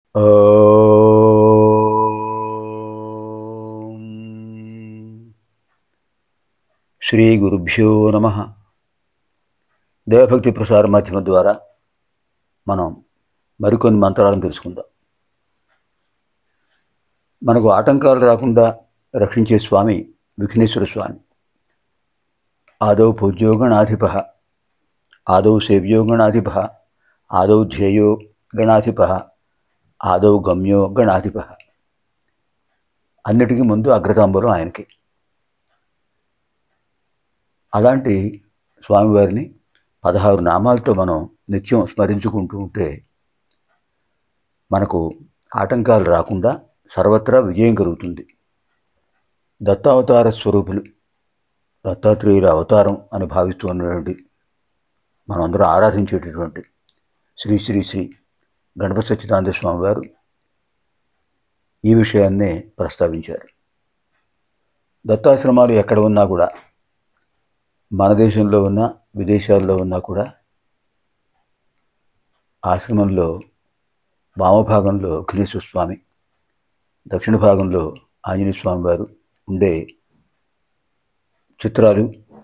ఓం. శ్రీ గురుభ్యో నమ దేవభక్తి ప్రసార మాధ్యమం ద్వారా మనం మరికొన్ని మంత్రాలను తెలుసుకుందాం మనకు ఆటంకాలు రాకుండా రక్షించే స్వామి విఘ్నేశ్వర స్వామి ఆదౌ పూజ్యో గణాధిప ఆదౌ సేవ్యో గణాధిప ఆదౌ ధ్యేయో గణాధిప ఆదౌ గమ్యో గణాధిప అన్నిటికీ ముందు అగ్రతాంబరం ఆయనకి అలాంటి స్వామివారిని పదహారు నామాలతో మనం నిత్యం స్మరించుకుంటూ ఉంటే మనకు ఆటంకాలు రాకుండా సర్వత్రా విజయం కలుగుతుంది దత్తావతార స్వరూపులు దత్తాత్రేయుల అవతారం అని భావిస్తున్నటువంటి మనందరం ఆరాధించేటటువంటి శ్రీ శ్రీ శ్రీ గణపతి సచ్చిదానంద స్వామి వారు ఈ విషయాన్నే ప్రస్తావించారు దత్తాశ్రమాలు ఎక్కడ ఉన్నా కూడా మన దేశంలో ఉన్న విదేశాల్లో ఉన్నా కూడా ఆశ్రమంలో వామభాగంలో ఘనేశ్వర స్వామి దక్షిణ భాగంలో ఆంజనేయ స్వామి వారు ఉండే చిత్రాలు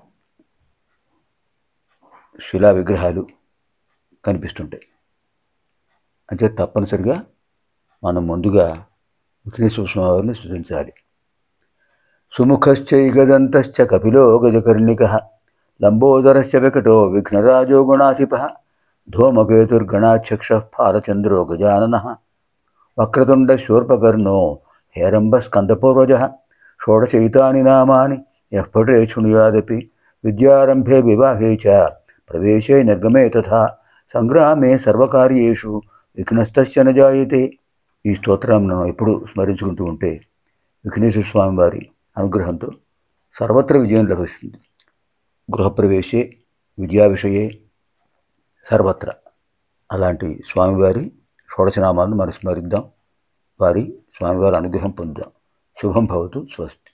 శిలా విగ్రహాలు కనిపిస్తుంటాయి అంటే తప్పనిసరిగా మనం ముందుగా విఘ్నేశ్వర స్వామి వారిని స్థుతించాలి సుముఖశ్చైగదంతశ్చ కపిలో గజకర్ణిక లంబోదరశ్చ వికటో విఘ్నరాజో గుణాధిప ధూమకేతుర్గణాధ్యక్ష ఫాలచంద్రో గజానన వక్రతుండ శూర్పకర్ణో హేరంబ స్కందపూర్వజ షోడశైతాని నామాని యః పఠే శృణుయాదపి విద్యారంభే వివాహే చ ప్రవేశే నిర్గమే తథా సంగ్రామే సర్వకార్యేషు విఘ్నస్తస్య న జాయతే ఈ స్తోత్రం మనం ఎప్పుడు స్మరించుకుంటూ ఉంటే విఘ్నేశ్వర స్వామి వారి అనుగ్రహంతో సర్వత్ర విజయం లభిస్తుంది గృహప్రవేశే విద్యా విషయే సర్వత్ర అలాంటి స్వామివారి షోడశనామాలను మనం స్మరిద్దాం వారి స్వామివారి అనుగ్రహం పొందుదాం శుభం భవతు స్వస్తి